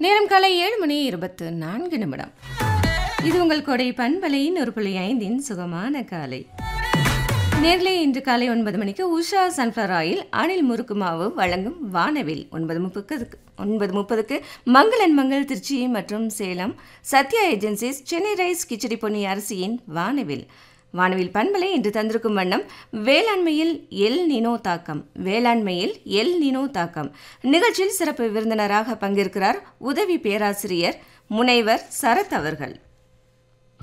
நேரம் காலை ஏழு மணி இருபத்து நான்கு நிமிடம் இது உங்கள் கொடை பண்பலையின் ஒரு புள்ளி ஐந்தின் சுகமான காலை நேர்களே இன்று காலை ஒன்பது மணிக்கு உஷா சன்ஃப்ளவர் ஆயில் அணில் முறுக்கு மாவு வழங்கும் வானவில் ஒன்பது முப்பதுக்கு ஒன்பது முப்பதுக்கு மங்களன் மங்கள் திருச்சி மற்றும் சேலம் சத்யா ஏஜென்சிஸ் சென்னை ரைஸ் கிச்சடி பொன்னி அரிசியின் வானவில் வானவில் பண்பலை இன்று தந்திருக்கும் வண்ணம் வேளாண்மையில் எல் நினோ தாக்கம் வேளாண்மையில் எல் நினோ தாக்கம் நிகழ்ச்சியில் சிறப்பு விருந்தினராக பங்கேற்கிறார் உதவி பேராசிரியர் முனைவர் சரத் அவர்கள்